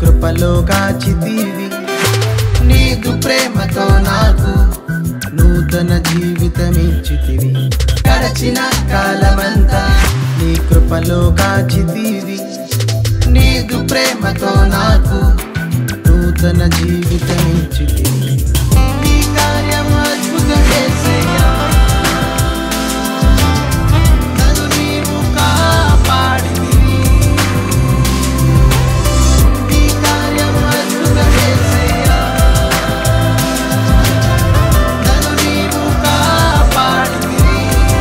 కృపలో కాచితీవి నీదు ప్రేమతో నాకు నూతన జీవితమిచ్చితివి గడచిన కాలమంతా నీ కృపలో కాచితీవి నీదు ప్రేమతో నాకు నూతన జీవితమిచ్చితివి నీ కార్యం అద్భుతం యేసయ్యా. నన్ను నీవు కాపాడితివి. నీ కార్యం అద్భుతం యేసయ్యా. నన్ను నీవు కాపాడితివి.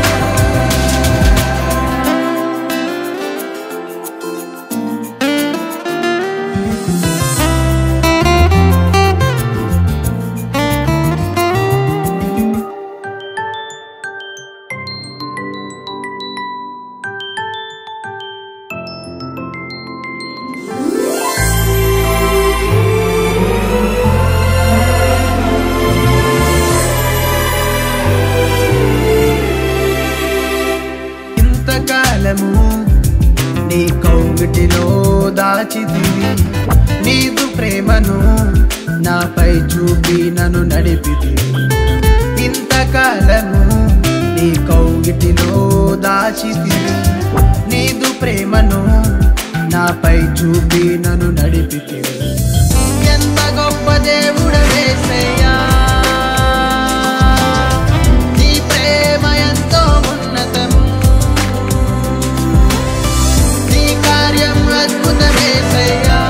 ఇంతకాలము నీ కౌగిటిలో దాచితివి నీదు ప్రేమను నాపై చూపి నన్ను నడిపితివి ఇంతకాలము నీ కౌగిటిలో దాచితివి నీదు ప్రేమను నాపై చూపి నన్ను నడిపితివి ఎంత గొప్ప దేవుడవేసయ్యా నీ ప్రేమ ఎంతో ఉన్నతము నీ కార్యం అద్భుతమేసయ్యా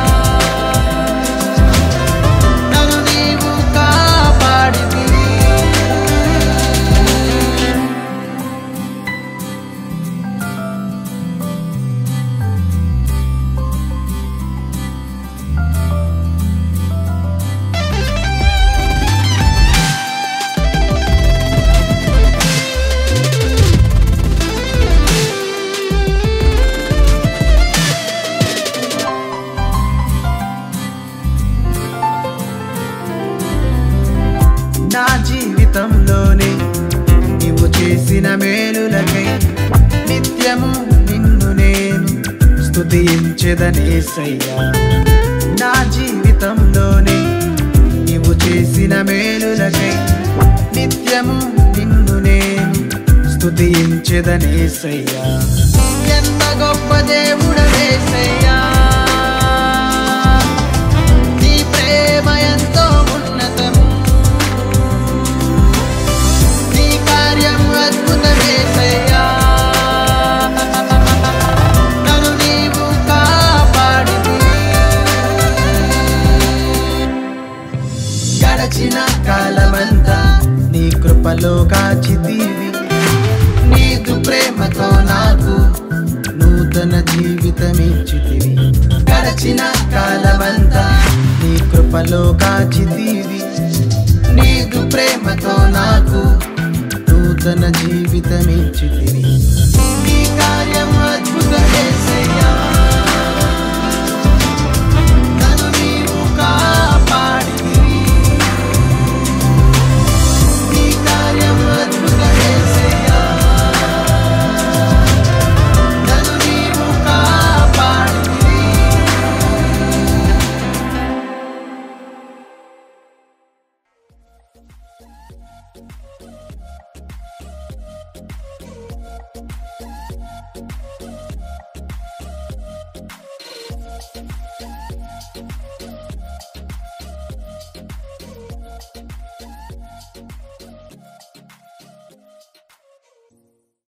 నన్ను నీవు కాపాడితివి నా జీవితంలోనే నీవు చేసిన మేలులకై నిత్యము నిన్ను నేను స్తుతించెదనేసయ్యా నా జీవితంలోనే నీవు చేసిన మేలులకై నిత్యము నిన్ను నేను స్తుతించెదనేసయ్యా ఎంత గొప్ప దేవుడవేసయ్యా నీ ప్రేమ ఎంతో ఉన్నతము నీ కార్యం అద్భుతమేసయ్యా నన్ను నీవు కాపాడితివి గడచిన కాలమంతా నీ కృపలో కాచితీవి నీదు ప్రేమతో నాకు నూతన జీవితమిచ్చితివి గడచిన కాలమంతా నీ కృపలో కాచితీవి నీదు ప్రేమతో నాకు నూతన జీవితమిచ్చితివి నీ కార్యం అద్భుతమేసయ్యా నన్ను నీవు కాపాడితివి నీ కార్యం అద్భుతమేసయ్యా నన్ను నీవు కాపాడితివి